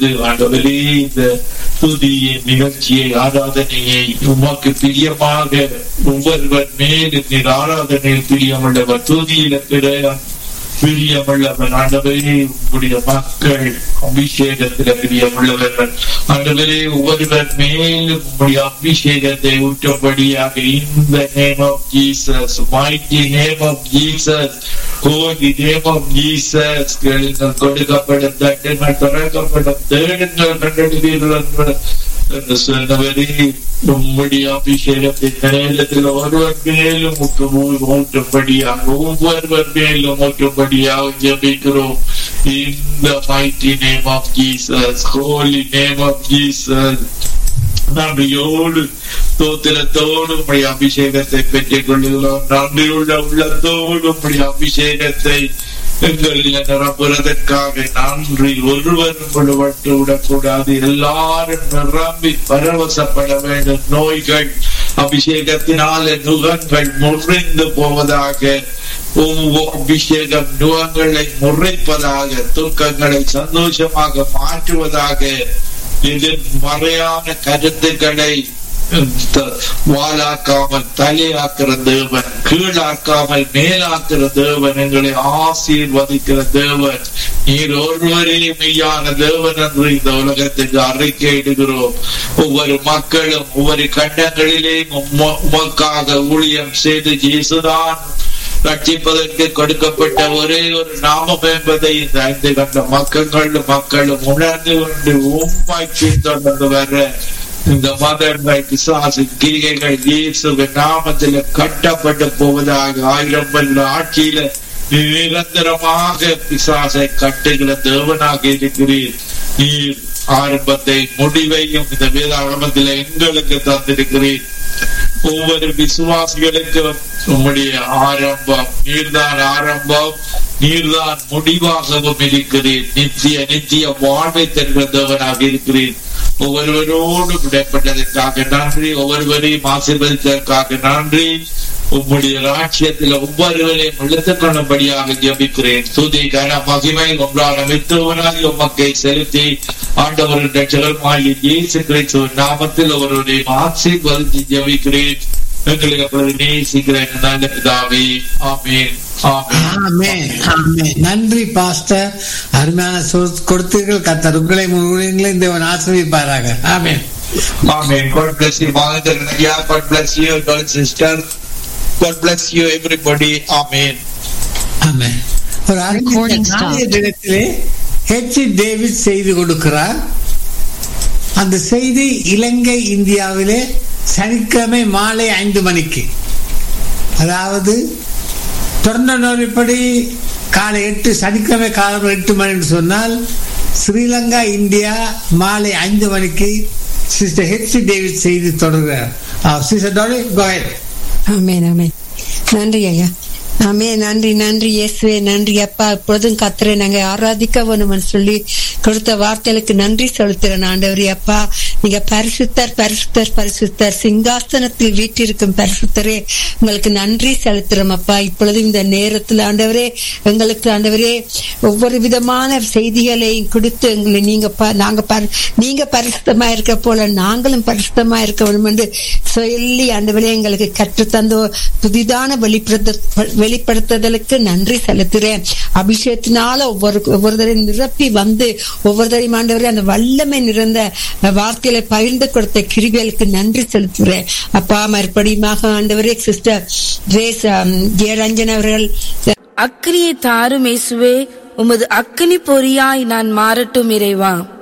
வந்து ஆண்டவரே இந்த துதியை நிகழ்ச்சியை ஆராதனையை உமக்கு பிரியமாக ஒவ்வொருவர் மேலும் நீர் ஆராதனையில் பிரியமுள்ளவர் துதியில பிற பிரியமுள்ளவர் ஆண்டவரே உங்களுடைய மக்கள் அபிஷேகத்தில் பிரியமுள்ளவர்கள் ஆண்டவரே ஒவ்வொருவர் மேலும் உங்களுடைய அபிஷேகத்தை ஊற்றும்படியாக இந்த name of Jesus mighty name of Jesus holy name of Jesus கேளுங்கள் கொடுக்கப்படும் தட்டுங்கள் திறக்கப்படும் தேடுங்கள் கண்டெடுவீர்கள் என்று சொன்னவரே உம்முடைய அபிஷேகத்தின் நேரத்தில் ஒருவர் மேலும் ஊற்றும்படியாக ஒவ்வொருவர் மேலும் ஊற்றும்படியாக ஜபிக்கிறோம் இந்த mighty name of Jesus holy name of Jesus நன்றியோடு தோத்திரத்தோடு உடைய அபிஷேகத்தை பெற்றுக் கொள்ளுகிறோம் நன்றியுள்ள உள்ளத்தோடு உடைய அபிஷேகத்தை எங்களில் நிரப்புறதற்காக நன்றி ஒருவரும் விடுபட்டு விடக்கூடாது எல்லாரும் நிரம்பி பரவசப்பட வேண்டும் நோய்கள் அபிஷேகத்தினால நுகங்கள் முறிந்து போவதாக அபிஷேகம் நுகங்களை முறைப்பதாக துக்கங்களை சந்தோஷமாக மாற்றுவதாக எதிர்மறையான கருத்துக்களை வாலாக்காமல் தலையாக்குற தேவன் கீழாக்காமல் மேலாக்குற தேவன் எங்களை ஆசீர்வதிக்கிற தேவன் நீர் ஒருவரே மெய்யான தேவன் என்று இந்த உலகத்துக்கு அறிக்கையிடுகிறோம் ஒவ்வொரு மக்களும் ஒவ்வொரு கண்டங்களிலே உமக்காக ஊழியம் செய்து இயேசுதான் ரட்சிப்பதற்கு கொடுக்கப்பட்ட ஒரே ஒரு நாமம் என்பதை இந்த ஐந்து கண்ட மக்களும் மக்களும் உணர்ந்து கொண்டு உண்மை பின்தொடர்ந்து வர இந்த மதங்கள் பிசாசு கிரிகைகள் இயேசுவின் நாமத்தில் கட்டப்பட்டு போவதாக ஆயிரம் வருட ஆட்சியில நிரந்தரமாக பிசாசை கட்டுகிற தேவனாக இருக்கிறீர் நீர் ஆரம்பத்தை முடிவையும் இந்த வேதாகமத்தில் எங்களுக்கு தந்திருக்கிறீர் ஒவ்வொரு விசுவாசிகளுக்கும் உம்முடைய ஆரம்பம் நீர்தான் ஆரம்பம் நீர்தான் முடிவாகவும் இருக்கிறீர் நித்திய நித்திய வாழ்வை தருகிறவனாக இருக்கிறீர் ஒவ்வொருவரோடு விடப்பட்டதற்காக நன்றி ஒவ்வொருவரையும் ஆசீர்வதித்ததற்காக நன்றி உம்முடைய ராட்சியத்தில் ஒவ்வொருவரையும் இழுத்துக் கொள்ளும்படியாக ஜபிக்கிறேன் துதி கன மகிமை ஒன்றான மித்தவனாய் உமக்கை செலுத்தி ஆண்டவரின் ரட்சகருமாய் இயேசு கிறிஸ்துவ நாமத்தில் ஒருவரையும் ஆசீர்வதித்து ஜபிக்கிறேன் எங்களை அப்பொழுது நேசிக்கிறேன் நல்ல பிதாவே ஆமேன் நன்றி பாஸ்டர் அருமையான கொடுத்தீர்கள் கத்தர் உங்களை முழுவதுங்களை தேவன் ஆசிரியப்பாராக ஆமேன் Amen. God bless you, Mother Nadia. God bless you, God sister. God bless you, everybody. Amen. Amen. ஒரு அருமையான தினத்திலே ஹெச் டேவிட் செய்து கொடுக்கிறார் அந்த செய்தி இலங்கை இந்தியாவிலே சனிக்கிழமை மாலை ஐந்து மணிக்கு அதாவது தொடர்ந்தபடி காலை எட்டு சனிக்கிழமை காலம் எட்டு மணின்னு சொன்னால் ஸ்ரீலங்கா இந்தியா மாலை ஐந்து மணிக்கு சிஸ்டர் ஹெச் டேவிட் செய்தி தொடர்கிறார் சிஸ்டர் டோலி கோயல் ஆமேன் ஆமேன் நன்றி ஐயா ஆமே நன்றி நன்றி இயேசுவே நன்றி அப்பா இப்பொழுதும் கத்துறேன் நாங்க ஆராதிக்க வேணும்னு சொல்லி கொடுத்த வார்த்தைகளுக்கு நன்றி செலுத்துறேன் ஆண்டவரே அப்பா நீங்க பரிசுத்தர் பரிசுத்தர் பரிசுத்தர் சிங்காசனத்தில் வீட்டிருக்கும் பரிசுத்தரே உங்களுக்கு நன்றி செலுத்துறோம் அப்பா இப்பொழுது இந்த நேரத்தில் ஆண்டவரே எங்களுக்கு ஆண்டவரே ஒவ்வொரு விதமான செய்திகளையும் கொடுத்து எங்களை நீங்க நாங்க நீங்க பரிசுத்தமா இருக்க போல நாங்களும் பரிசுத்தமா இருக்க வேண்டும் என்று சொல்லி ஆண்டவரே எங்களுக்கு கற்றுத்தந்த புதிதான வெளிப்படுத்த வெளிப்படுத்துதலுக்கு நன்றி செலுத்துறேன் அபிஷேகத்தினால ஒவ்வொரு ஒவ்வொருத்தரையும் நிரப்பி வந்து ஒவ்வொருத்தரையும் ஆண்டவரே அந்த வல்லமை நிறைந்த வார்த்தைகளை பகிர்ந்து கொடுத்த கிருவிகளுக்கு நன்றி செலுத்துறேன் அப்பா மறுபடியுமாக ஆண்டவரே சிஸ்டர் ரேஸ் ஜெயரஞ்சன் அவர்கள் அக்னியை தாரும் இயேசுவே உமது அக்னி பொறியாய் நான் மாறட்டும் இறைவா